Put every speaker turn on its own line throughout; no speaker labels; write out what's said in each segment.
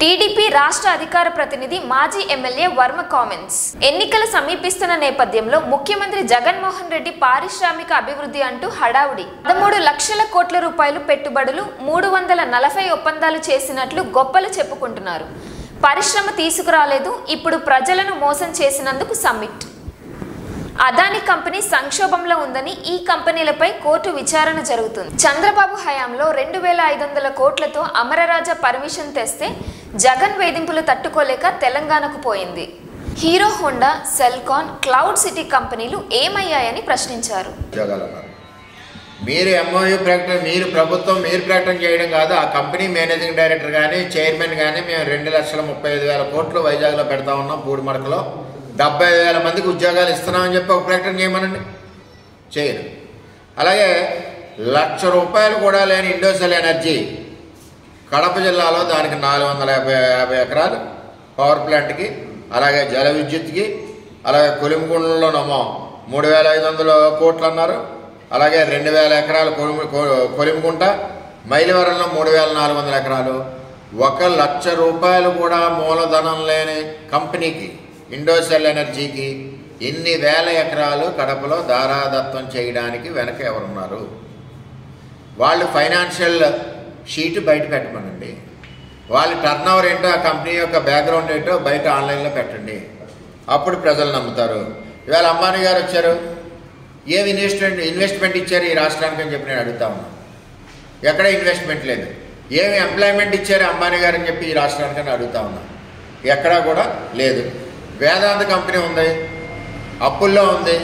TDP రాష్ట్ర అధికార ప్రతినిధి మాజీ ఎమ్మెల్యే వర్మ కామెంట్స్ ఎన్నికలు సమీపిస్తున్న నేపథ్యంలో ముఖ్యమంత్రి జగన్మోహన్ రెడ్డి పారిశ్రామిక అభివృద్ధి అంటూ హడావుడి పదమూడు లక్షల కోట్ల రూపాయలు పెట్టుబడులు మూడు వందల నలభై ఒప్పందాలు చేసినట్లు గొప్పలు చెప్పుకుంటున్నారు పరిశ్రమ తీసుకురాలేదు ఇప్పుడు ప్రజలను మోసం చేసినందుకు సమ్మిట్ అదాని కంపెనీ సంక్షోభంలో ఉందని ఈ కంపెనీలపై కోర్టు విచారణ జరుగుతుంది చంద్రబాబు హయాంలో రెండు వేల ఐదు వందల కోట్లతో అమరరాజ పర్మిషన్ తెస్తే జగన్ వేధింపులు తట్టుకోలేక తెలంగాణకు పోయింది Hero Honda Celkon Cloud City కంపెనీలు ఏమయ్యాయని ప్రశ్నించారు
ఉద్యోగాలు అన్నారు మీరు ఎంఓయూ ప్రకటన మీరు ప్రభుత్వం మీరు ప్రకటన చేయడం కాదు ఆ కంపెనీ మేనేజింగ్ డైరెక్టర్ కానీ చైర్మన్ కానీ మేము రెండు లక్షల ముప్పై ఐదు వేల కోట్లు వైజాగ్లో పెడతా ఉన్నాం పూడిమడకలో డెబ్బై వేల మందికి ఉద్యోగాలు ఇస్తున్నామని చెప్పి ఒక ప్రకటన చేయమనండి చేయరు అలాగే లక్ష రూపాయలు కూడా లేని ఇండోసెల్ ఎనర్జీ కడప జిల్లాలో దానికి నాలుగు వందల యాభై యాభై ఎకరాలు పవర్ ప్లాంట్కి అలాగే జల విద్యుత్కి అలాగే కొలిమిగుండలోనేమో మూడు వేల ఐదు వందల కోట్లు అన్నారు అలాగే రెండు వేల ఎకరాలు కొలిమి కొ- కొలిమిగుంట మైలవరంలో మూడు వేల నాలుగు వందల ఎకరాలు ఒక లక్ష రూపాయలు కూడా మూలధనం లేని కంపెనీకి ఇండోసెల్ ఎనర్జీకి ఇన్ని వేల ఎకరాలు కడపలో దారాదత్తం చేయడానికి వెనక ఎవరున్నారు వాళ్ళు ఫైనాన్షియల్ షీట్ బయట పెట్టమనండి వాళ్ళ టర్న్ ఓవర్ ఏంటో ఆ కంపెనీ యొక్క బ్యాక్గ్రౌండ్ ఏంటో బయట ఆన్లైన్లో పెట్టండి అప్పుడు ప్రజలు నమ్ముతారు ఇవాళ అంబానీ గారు వచ్చారు ఏమి ఇన్వెస్ట్మెంట్ ఇన్వెస్ట్మెంట్ ఇచ్చారు ఈ రాష్ట్రానికి అని చెప్పి నేను అడుగుతా ఉన్నాను ఎక్కడ ఇన్వెస్ట్మెంట్ లేదు ఏమి ఎంప్లాయ్మెంట్ ఇచ్చారు అంబానీ గారు అని చెప్పి ఈ రాష్ట్రానికి అని అడుగుతా ఉన్నాను ఎక్కడా కూడా లేదు వేదాంత కంపెనీ ఉంది అప్పుల్లో ఉంది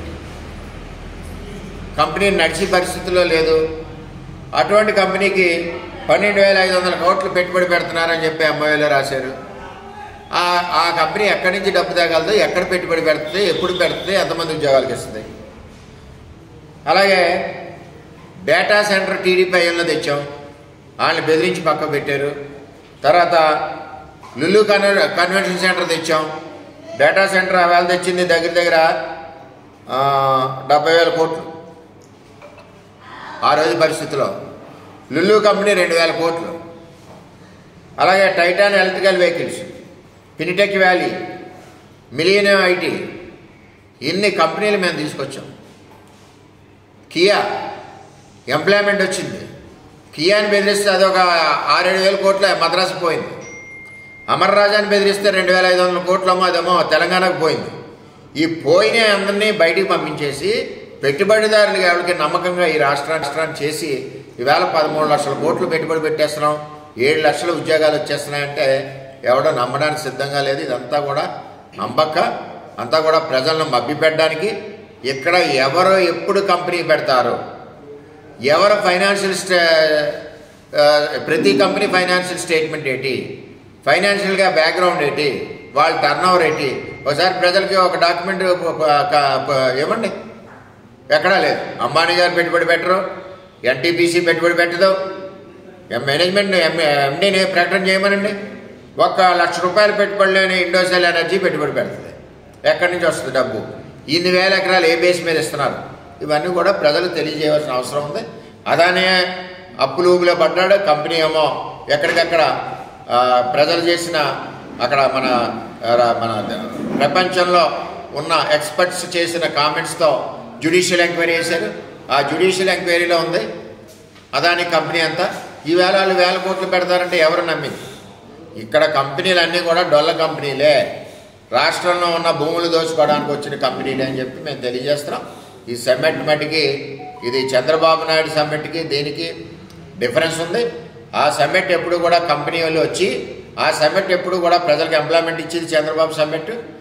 కంపెనీ నడిచే పరిస్థితిలో లేదు అటువంటి కంపెనీకి పన్నెండు వేల ఐదు వందల కోట్లు పెట్టుబడి పెడుతున్నారని చెప్పి ఎంఓఏలో రాశారు ఆ ఆ కంపెనీ ఎక్కడి నుంచి డబ్బు తేగలదు ఎక్కడ పెట్టుబడి పెడుతుంది ఎప్పుడు పెడుతుంది ఎంతమంది ఉద్యోగాలకు ఇస్తుంది అలాగే డేటా సెంటర్ టీడీపీ అయ్యంలో తెచ్చాం వాళ్ళని బెదిరించి పక్క పెట్టారు తర్వాత లుల్లు కన్ కన్వెన్షన్ సెంటర్ తెచ్చాం డేటా సెంటర్ వేళ తెచ్చింది దగ్గర దగ్గర ఆ, డెబ్బై వేల కోట్లు ఆ రోజు పరిస్థితిలో లుల్లు కంపెనీ రెండు వేల కోట్లు అలాగే Titan electrical vehicles fintech valley millennium IT ఇన్ని కంపెనీలు మేము తీసుకొచ్చాం కియా ఎంప్లాయ్మెంట్ వచ్చింది కియాని బెదిరిస్తే అదొక ఆరేడు వేల కోట్ల మద్రాసు పోయింది అమర్ రాజాని బెదిరిస్తే రెండు వేల ఐదు వందల కోట్లమో అదేమో తెలంగాణకు పోయింది ఈ పోయిన అందరినీ బయటికి పంపించేసి పెట్టుబడిదారులు ఎవరికి నమ్మకంగా ఈ రాష్ట్ర రాష్ట్రాన్ని చేసి ఈవేళ పదమూడు లక్షల కోట్లు పెట్టుబడి పెట్టేస్తున్నాం ఏడు లక్షల ఉద్యోగాలు వచ్చేస్తున్నాయంటే ఎవడో నమ్మడానికి సిద్ధంగా లేదు ఇదంతా కూడా నమ్మక అంతా కూడా ప్రజలను మభ్యపెట్టడానికి ఇక్కడ ఎవరు ఎప్పుడు కంపెనీ పెడతారు ఎవరు ఫైనాన్షియల్ స్టే ఆ, ప్రతి కంపెనీ ఫైనాన్షియల్ స్టేట్మెంట్ ఏంటి ఫైనాన్షియల్గా బ్యాక్గ్రౌండ్ ఏంటి వాళ్ళ టర్న్ ఓవర్ ఏంటి ఒకసారి ప్రజలకి ఒక డాక్యుమెంట్ ఇవ్వండి ఎక్కడా లేదు అంబానీ గారు పెట్టుబడి పెట్టరు ఎన్టీపీసీ పెట్టుబడి పెట్టదు ఎం మేనేజ్మెంట్ ఎం ఎండీని ప్రకటన చేయమనండి ఒక లక్ష రూపాయలు పెట్టుబడి లేని ఇండోసెల్ ఎనర్జీ పెట్టుబడి పెడుతుంది ఎక్కడి నుంచి వస్తుంది డబ్బు ఇన్ని వేల ఎకరాలు ఏ బేస్ మీద ఇస్తున్నారు ఇవన్నీ కూడా ప్రజలు తెలియజేయవలసిన అవసరం ఉంది అదానే అప్పులు ఊబిలో పడ్డాడు కంపెనీ ఏమో ఎక్కడికక్కడ ఆ, ప్రజలు చేసిన అక్కడ మన ఆ, రా- మన ప్రపంచంలో ఉన్న ఎక్స్పర్ట్స్ చేసిన కామెంట్స్తో జ్యుడిషియల్ ఎంక్వైరీ చేశారు ఆ జ్యుడిషియల్ ఎంక్వైరీలో ఉంది అదాని కంపెనీ అంతా ఈ వేల వాళ్ళు వేల కోట్లు పెడతారంటే ఎవరు నమ్మింది ఇక్కడ కంపెనీలన్నీ కూడా డొల్ల కంపెనీలే రాష్ట్రంలో ఉన్న భూములు దోచుకోవడానికి వచ్చిన కంపెనీలే అని చెప్పి మేము తెలియజేస్తున్నాం ఈ సమ్మిట్ మటుకి ఇది చంద్రబాబు నాయుడు సమ్మిట్కి దీనికి డిఫరెన్స్ ఉంది ఆ సమ్మిట్ ఎప్పుడు కూడా కంపెనీ వాళ్ళు వచ్చి ఆ సమ్మిట్ ఎప్పుడు కూడా ప్రజలకు ఎంప్లాయ్మెంట్ ఇచ్చేది చంద్రబాబు సమ్మిట్